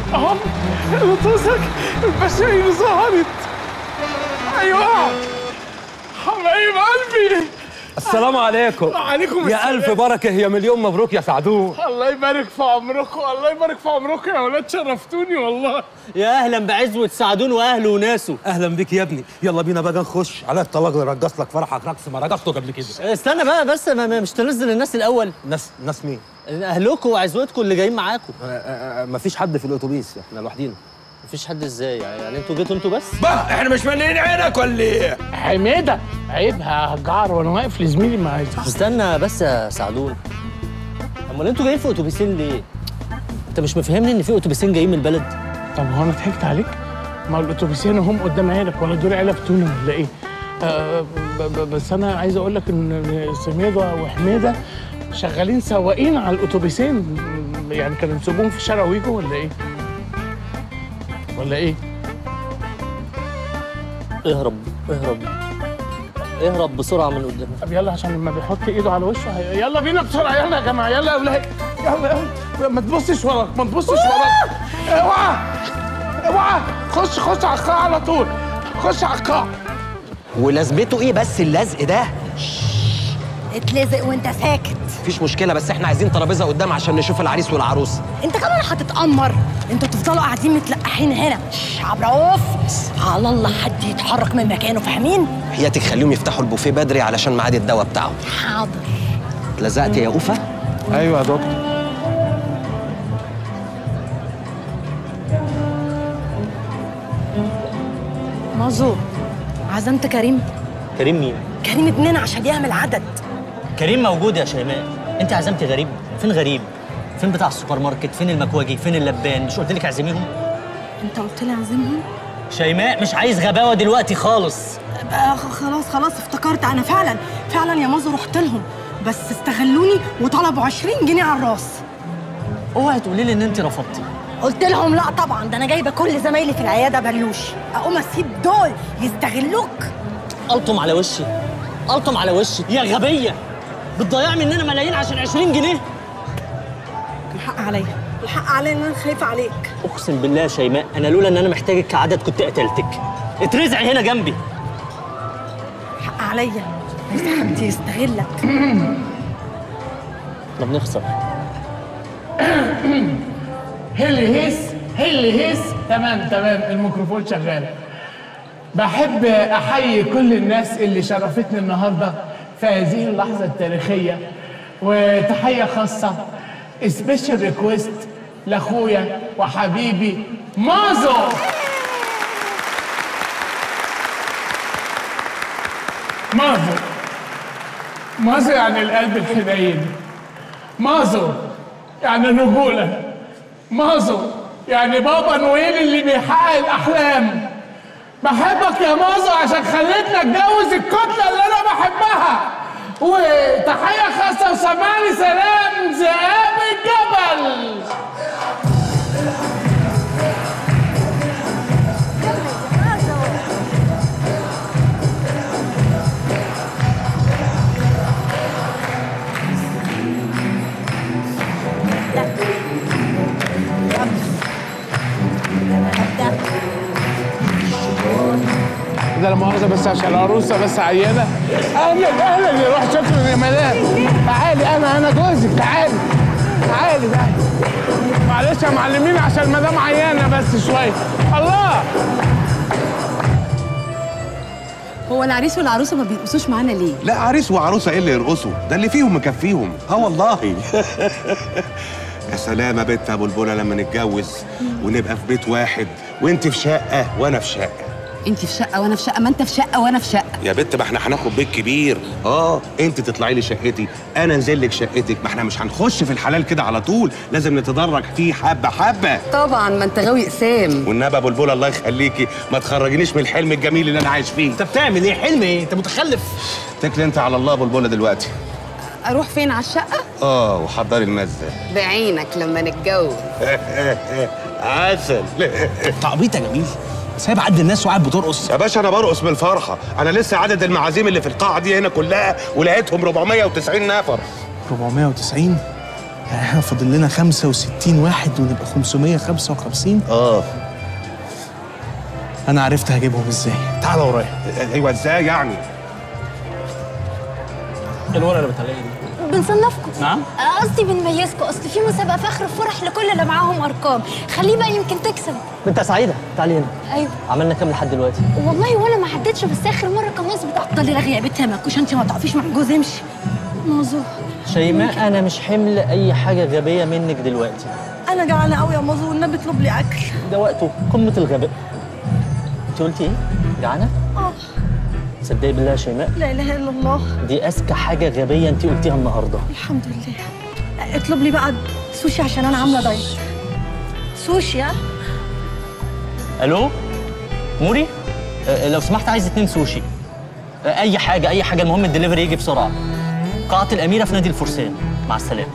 اهم لطوسك البشاير ظهرت ايوه حبايب قلبي السلام عليكم وعليكم يا السلام. ألف بركة يا مليون مبروك يا سعدون الله يبارك في عمركم الله يبارك في عمركم يا ولاد شرفتوني والله يا اهلا بعزوة سعدون واهله وناسه أهلا بك يا ابني يلا بينا بقى نخش على الطلاق رقص لك فرحك رقص ما رقصته قبل كده استنى بقى بس ما ما- مش تنزل الناس الاول ناس ناس مين؟ اهلكم وعزوتكم اللي جايين معاكم ما فيش حد في الأتوبيس احنا لوحدينا مفيش حد ازاي يعني يعني انتوا جيتوا انتوا بس بقى احنا مش مالين عينك ولا ايه؟ حميده عيب هجعر وانا واقف لزميلي ما عايز استنى بس يا سعدون امال انتوا جايين في اتوبيسين ليه انت مش مفهمني ان في اتوبيسين جايين من البلد طب هو انا ضحكت عليك؟ ما هو الاتوبيسين هم قدام عينك ولا دول علب تونه ولا ايه؟ آه ب- ب- بس انا عايز اقول لك ان سميده وحميده شغالين سواقين على الاتوبيسين يعني كانوا يسيبوهم في الشارع ويجوا ولا ايه؟ ولا ايه؟ اهرب اهرب اهرب بسرعه من قدام طب يلا عشان لما بيحط ايده على وشه هي... يلا بينا بسرعه يلا يا جماعه يلا يا اولاد يلا يلا ما تبصش وراك ما تبصش وراك اوعى اوعى خش خش على القاع على طول خش على القاع ولازمته ايه بس اللزق ده اتلزق وانت ساكت مفيش مشكله بس احنا عايزين ترابيزه قدام عشان نشوف العريس والعروسه انت كمان هتتأمر انتوا تفضلوا قاعدين متلقحين هنا شش، عبروف على الله حد يتحرك من مكانه فاهمين حياتك خليهم يفتحوا البوفيه بدري علشان ميعاد الدواء بتاعهم حاضر لزقت يا اوفا ايوه يا دكتور مازو عزمت كريم كريم مين كريم ابننا عشان يعمل عدد كريم موجود يا شيماء انت عزمتي غريب فين غريب فين بتاع السوبر ماركت فين المكواجي فين اللبان مش قلت لك اعزميهم انت قلت لي اعزمهم شيماء مش عايز غباوه دلوقتي خالص آه خلاص خلاص افتكرت انا فعلا فعلا يا مازو رحت لهم بس استغلوني وطلبوا 20 جنيه على الراس اوعي تقولي لي ان انت رفضتي قلت لهم لا طبعا ده انا جايبه كل زمايلي في العياده بلوش اقوم اسيب دول يستغلوك قلطم على وشي قلطم على وشي يا غبيه بتضيع مننا ملايين عشان 20 جنيه الحق عليا الحق عليا ان انا خايفه عليك اقسم بالله يا شيماء انا لولا ان انا محتاجك كعدد كنت قتلتك اترزعي هنا جنبي الحق عليا عايز حد يستغلك احنا بنخسر هيلي هيس هيلي هيس تمام تمام الميكروفون شغال بحب احيي كل الناس اللي شرفتني النهارده في هذه اللحظه التاريخيه وتحيه خاصه سبيشال ريكويست لاخويا وحبيبي مازو مازو مازو يعني القلب الحنين مازو يعني الرجوله مازو يعني بابا نويل اللي بيحقق الاحلام بحبك يا مازو عشان خليتني اتجوز الكتله اللي انا بحبها وتحيه خاصه وسمعني سلام ذئاب الجبل ده لا مؤاخذة بس عشان العروسة بس عيانة أهلا أهلا يا روح شكرا يا مدام تعالي أنا أنا جوزك تعالي تعالي تعالي معلش يا معلمين عشان المدام عيانة بس شوية الله هو العريس والعروسه ما بيرقصوش معانا ليه؟ لا عريس وعروسه ايه اللي يرقصوا ده اللي فيهم مكفيهم اه والله يا سلام يا بنت ابو البوله لما نتجوز ونبقى في بيت واحد وانت في شقه وانا في شقه انت في شقه وانا في شقه ما انت في شقه وانا في شقه يا بنت ما احنا هناخد بيت كبير اه انت تطلعي لي شقتي انا انزل لك شقتك ما احنا مش هنخش في الحلال كده على طول لازم نتدرج فيه حبه حبه طبعا ما انت غاوي اقسام والنبي ابو البوله الله يخليكي ما تخرجنيش من الحلم الجميل اللي انا عايش فيه انت بتعمل ايه حلم ايه انت متخلف اتكلي انت على الله ابو البوله دلوقتي اروح فين على الشقه؟ اه وحضري المزه بعينك لما نتجوز عسل تعبيط يا جميل سايب عد الناس وقاعد بترقص يا باشا انا برقص من الفرحه انا لسه عدد المعازيم اللي في القاعه دي هنا كلها ولقيتهم 490 نفر 490 يعني احنا فاضل لنا 65 واحد ونبقى 555 اه انا عرفت هجيبهم ازاي تعال ورايا ايوه ازاي يعني الورقه اللي بتعلقي دي بنصنفكم نعم قصدي بنميزكم اصل في مسابقه في اخر الفرح لكل اللي معاهم ارقام خليه بقى يمكن تكسب بنت سعيده تعالي هنا ايوه عملنا كام لحد دلوقتي والله ولا ما حددش بس اخر مره كان نص بتاع ضلي رغي يا بنت مالكوش انت ما تعرفيش مع الجوز امشي موضوع شيماء انا مش حمل اي حاجه غبيه منك دلوقتي انا جعانه قوي يا مازو والنبي اطلب لي اكل ده وقته قمه الغباء انت قلتي ايه جعانه اه تصدقي بالله يا شيماء لا اله الا الله دي اذكى حاجه غبيه انت قلتيها النهارده الحمد لله اطلب لي بقى سوشي عشان انا عامله دايت سوشي ها الو موري آه، لو سمحت عايز اتنين سوشي آه، اي حاجه اي حاجه المهم الدليفري يجي بسرعه قاعه الاميره في نادي الفرسان مع السلامه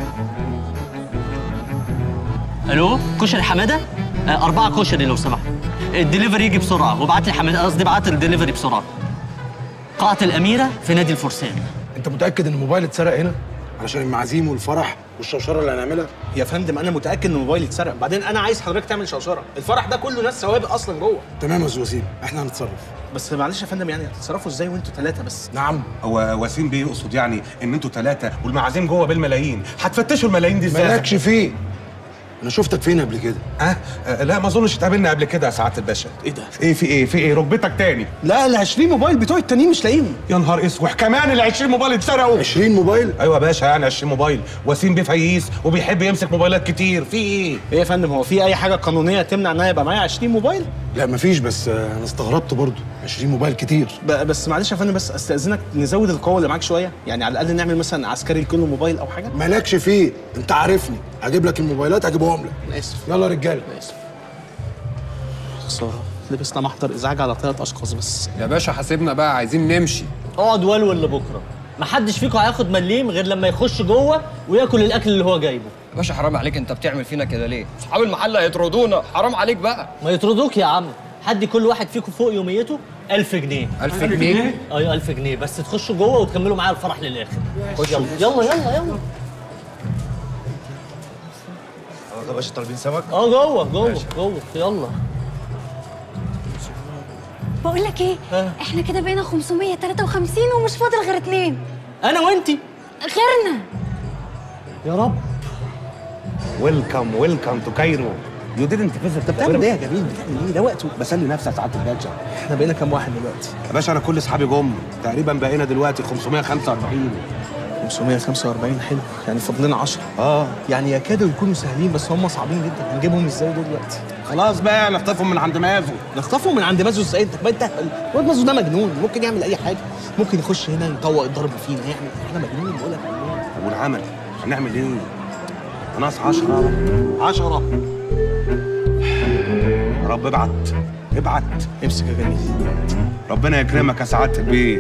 الو كشري حماده آه، اربعه كشري لو سمحت الدليفري يجي بسرعه وابعت لي حماده قصدي ابعت الدليفري بسرعه قاعه الاميره في نادي الفرسان انت متاكد ان الموبايل اتسرق هنا علشان المعازيم والفرح والشوشره اللي هنعملها يا فندم انا متاكد ان موبايلي اتسرق بعدين انا عايز حضرتك تعمل شوشره الفرح ده كله ناس سوابق اصلا جوه تمام يا استاذ وسيم احنا هنتصرف بس معلش يا فندم يعني هتتصرفوا ازاي وانتوا ثلاثه بس نعم هو وسيم بيه يقصد يعني ان انتوا ثلاثه والمعازيم جوه بالملايين هتفتشوا الملايين دي ازاي مالكش فيه انا شفتك فين قبل كده أه؟ أه لا ما اظنش اتقابلنا قبل كده يا سعاده الباشا ايه ده ايه في ايه في ايه ركبتك تاني لا ال 20 موبايل بتوع التانيين مش لاقيهم يا نهار اسوح كمان ال 20 موبايل اتسرقوا 20 موبايل ايوه يا باشا يعني 20 موبايل وسيم بيه فييس وبيحب يمسك موبايلات كتير في ايه ايه يا فندم هو في اي حاجه قانونيه تمنع ان انا يبقى معايا 20 موبايل لا مفيش بس آه، انا استغربت برضو 20 موبايل كتير ب- بس معلش يا فندم بس استاذنك نزود القوه اللي معاك شويه يعني على الاقل نعمل مثلا عسكري لكل موبايل او حاجه مالكش فيه انت عارفني هجيب لك الموبايلات هجيبهم لك انا اسف يلا يا رجاله خساره لبسنا محضر ازعاج على ثلاث اشخاص بس يا باشا حاسبنا بقى عايزين نمشي اقعد ولول لبكره محدش فيكم هياخد مليم غير لما يخش جوه وياكل الاكل اللي هو جايبه يا باشا حرام عليك انت بتعمل فينا كده ليه اصحاب المحل هيطردونا حرام عليك بقى ما يطردوك يا عم حد كل واحد فيكم فوق يوميته 1000 جنيه 1000 جنيه ايوه 1000 جنيه بس تخشوا جوه وتكملوا معايا الفرح للاخر يلا يلا يلا يلا يا باشا طالبين سمك اه جوه جوه جوه يلا بقول لك ايه احنا كده بقينا 553 ومش فاضل غير اتنين انا وانتي غيرنا يا رب ويلكم ويلكم تو كايرو يو ديدنت فيزيت بتعمل ايه يا جميل بتعمل ايه ده وقته بسلي نفسي يا سعاده الباشا احنا بقينا كام واحد دلوقتي يا باشا انا كل اصحابي جم تقريبا بقينا دلوقتي 545 545 حلو يعني فاضلنا 10 اه يعني يكادوا يكونوا سهلين بس هم صعبين جدا هنجيبهم ازاي دول دلوقتي خلاص بقى نخطفهم من عند مازو نخطفهم من عند مازو ازاي انت ما انت الواد مازو ده مجنون ممكن يعمل اي حاجه ممكن يخش هنا يطوق الضرب فينا يعمل احنا مجنون بقول لك مجنون طب والعمل هنعمل ايه؟ ناقص 10 10 يا رب ابعت ابعت امسك يا جميل ربنا يكرمك يا سعاده البيه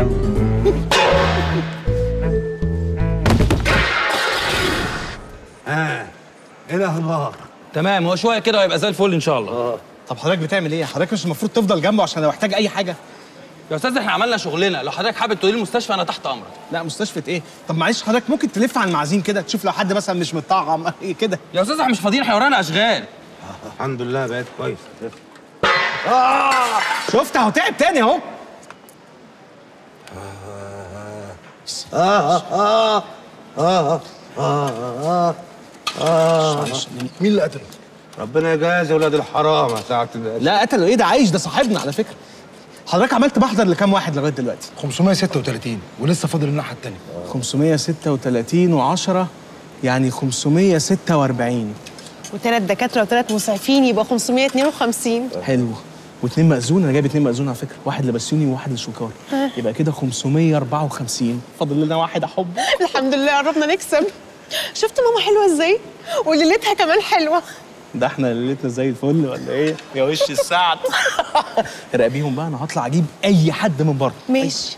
اه ايه الاخبار تمام هو شويه كده وهيبقى زي الفل ان شاء الله طب حضرتك بتعمل ايه حضرتك مش المفروض تفضل جنبه عشان لو احتاج اي حاجه يا استاذ احنا عملنا شغلنا لو حضرتك حابب تقولي المستشفى انا تحت امرك لا مستشفى ايه طب معلش حضرتك ممكن تلف على المعازيم كده تشوف لو حد مثلا مش متطعم ايه كده يا استاذ احنا مش فاضيين احنا ورانا اشغال الحمد لله بقيت كويس شفت اهو تعب تاني اهو اه اه اه اه اه مين اللي قتله ربنا يجازي ولاد الحرام يا سعاده الباشا لا قتله ايه ده عايش ده صاحبنا على فكره حضرتك عملت محضر لكام واحد لغايه دلوقتي 536 ولسه فاضل الناحيه التانيه 536 و10 يعني 546 وثلاث دكاتره وثلاث مسعفين يبقى 552 حلو واثنين مأذون انا جايب اثنين مأذون على فكره واحد لبسيوني وواحد لشوكار يبقى كده 554 فاضل لنا واحد احب الحمد لله قربنا نكسب شفت ماما حلوه ازاي وليلتها كمان حلوه ده احنا ليلتنا زي الفل ولا ايه يا وش السعد راقبيهم بقى انا هطلع اجيب اي حد من بره ماشي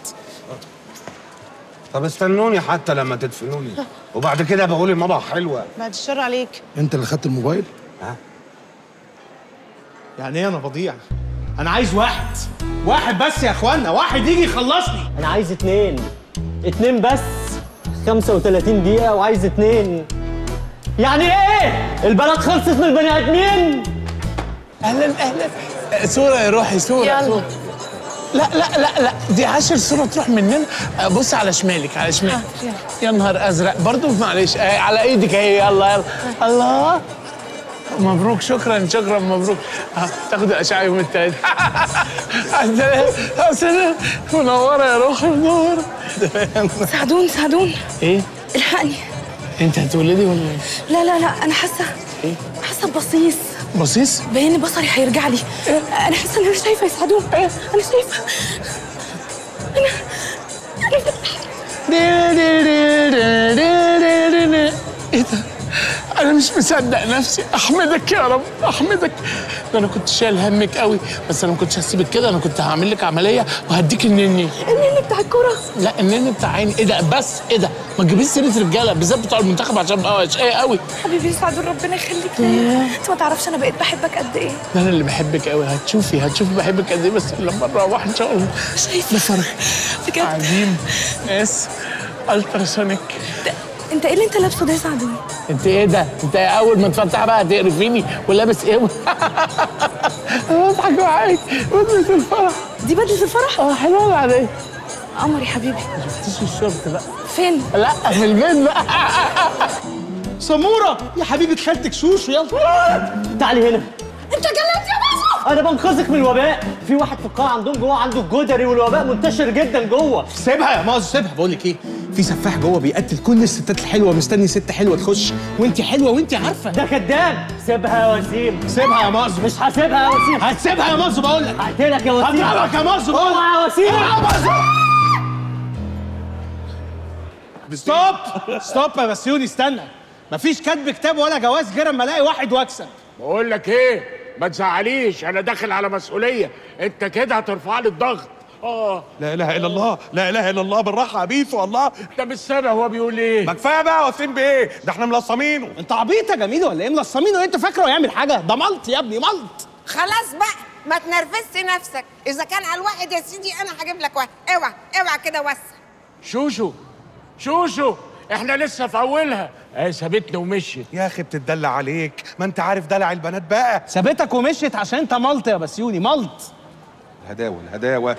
طب استنوني حتى لما تدفنوني وبعد كده بقول الماما حلوه بعد الشر عليك انت اللي خدت الموبايل يعني ايه انا بضيع انا عايز واحد واحد بس يا اخوانا واحد يجي يخلصني انا عايز اتنين اتنين بس 35 دقيقة وعايز اتنين يعني ايه البلد خلصت من البني ادمين اهلا اهلا صوره يا روحي صوره يلا. صورة. لا لا لا لا دي عشر صوره تروح مننا آه، بص على شمالك على شمالك يلا. يا نهار ازرق برضو معلش آه، على ايدك اهي يلا يلا الله مبروك شكرا شكرا مبروك آه، تاخد الاشعه يوم الثلاث السلام السلام منوره يا روحي منوره ساعدون ساعدون ايه الحقني انت هتولدي ولا ايه؟ لا لا لا انا حاسه ايه؟ حاسه ببصيص بصيص باين بصري هيرجع لي انا حاسه ان انا شايفه يساعدون انا شايفه ايه ده؟ انا مش مصدق نفسي احمدك يا رب احمدك ده انا كنت شايل همك قوي بس انا ما كنتش هسيبك كده انا كنت هعمل لك عمليه وهديك النني النني بتاع الكوره لا النني بتاع عيني ايه ده بس ايه ده ما تجيبيش سيره رجاله بالذات بتوع المنتخب عشان بقى اشقياء قوي حبيبي ساعدون ربنا يخليك ليا انت ما تعرفش انا بقيت بحبك قد ايه ده انا اللي بحبك قوي هتشوفي هتشوفي بحبك قد ايه بس لما نروح ان شاء الله شايفه ده فرق بجد عظيم ناس التراسونيك انت ايه اللي انت لابسه ده يا سعدون انت ايه ده؟ انت اول ما تفتح بقى هتقرفيني ولابس ايه؟ انا بضحك معاك بدلة الفرح دي بدله الفرح اه حلوه عليك قمر يا حبيبي شفتيش الشورت بقى فين لا في البيت بقى سموره يا حبيبه خالتك شوشو يلا تعالي هنا انت جلدت يا مازو انا بنقذك من الوباء في واحد في القاعه عندهم جوه عنده الجدري والوباء منتشر جدا جوه سيبها يا مازو سيبها بقول لك ايه في سفاح جوه بيقتل كل الستات الحلوه مستني ست حلوه تخش وانت حلوه وانت عارفه ده كذاب سيبها يا وسيم سيبها يا مازو مش هسيبها يا وسيم هتسيبها يا مازو بقول لك هقتلك يا وسيم هضربك يا مازو بقول لك اوعى يا وسيم اوعى يا مازو ستوب ستوب يا بسيوني استنى مفيش كاتب كتاب ولا جواز غير اما الاقي واحد واكسب بقول لك ايه ما تزعليش انا داخل على مسؤوليه انت كده هترفع لي الضغط اه لا اله الا الله لا اله الا الله بالراحه يا بيسو والله ده مش سامع هو بيقول ايه ما كفايه بقى وسيم بايه ده احنا ملصمينه انت عبيط يا جميل ولا ايه ملصمينه انت فاكره يعمل حاجه ده ملط يا ابني ملط خلاص بقى ما تنرفزش نفسك اذا كان على الواحد يا سيدي انا هجيب لك واحد اوعى اوعى كده وسع شوشو شوشو احنا لسه في اولها اه سابتني ومشيت يا اخي بتدلع عليك ما انت عارف دلع البنات بقى سابتك ومشيت عشان انت ملط يا بسيوني ملط الهداوه الهداوه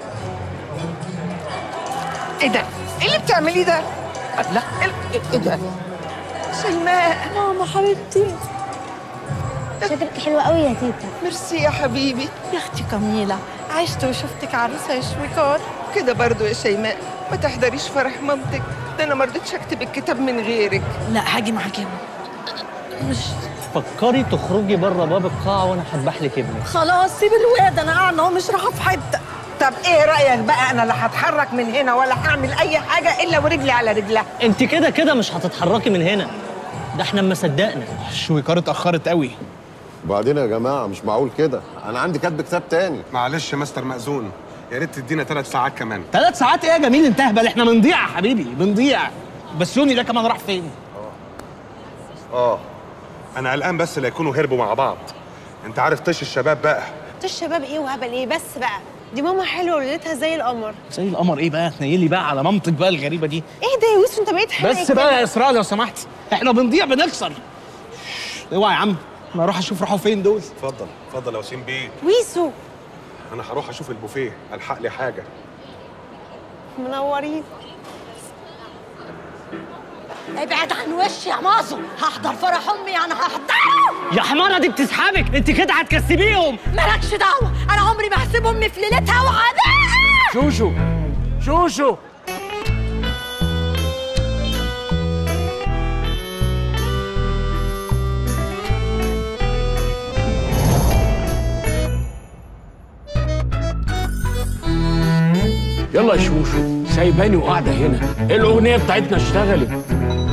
ايه ده ايه اللي بتعمليه ده لا ايه ده شيماء ماما حبيبتي شكلك حلوة قوي يا تيتا ميرسي يا حبيبي يا اختي كميله عشت وشفتك عروسه يا شويكار كده برضو يا شيماء ما تحضريش فرح مامتك ده انا ما رضيتش اكتب الكتاب من غيرك لا هاجي معاك يا ماما مش فكري تخرجي بره باب القاعه وانا هذبح لك ابنك خلاص سيب الواد انا قاعده اهو مش رايحه في حته طب ايه رايك بقى انا لا هتحرك من هنا ولا هعمل اي حاجه الا ورجلي على رجلها انت كده كده مش هتتحركي من هنا ده احنا اما صدقنا شويكار اتاخرت قوي وبعدين يا جماعه مش معقول كده انا عندي كاتب كتاب تاني معلش يا مستر مأذون يا ريت تدينا ثلاث ساعات كمان ثلاث ساعات ايه يا جميل انت اهبل احنا بنضيع يا حبيبي بنضيع بسيوني ده كمان راح فين اه انا قلقان بس لا يكونوا هربوا مع بعض انت عارف طش الشباب بقى الشباب ايه وهبل ايه بس بقى دي ماما حلوه وليلتها زي القمر زي القمر ايه بقى تنيلي بقى على مامتك بقى الغريبه دي ايه ده يا يوسف انت بقيت حلو بس بقى يا اسراء لو سمحت احنا بنضيع بنخسر اوعى يا عم انا اروح اشوف راحوا فين دول اتفضل اتفضل يا وسيم بيه ويسو انا هروح اشوف البوفيه الحق لي حاجه منورين ابعد عن وشي يا مازو هحضر فرح امي انا هحضره يا حمارة دي بتسحبك انت كده هتكسبيهم مالكش دعوه انا عمري ما هسيب امي في ليلتها وعداها شوشو شوشو يلا يا شوشو سايباني وقاعده هنا الاغنيه بتاعتنا اشتغلت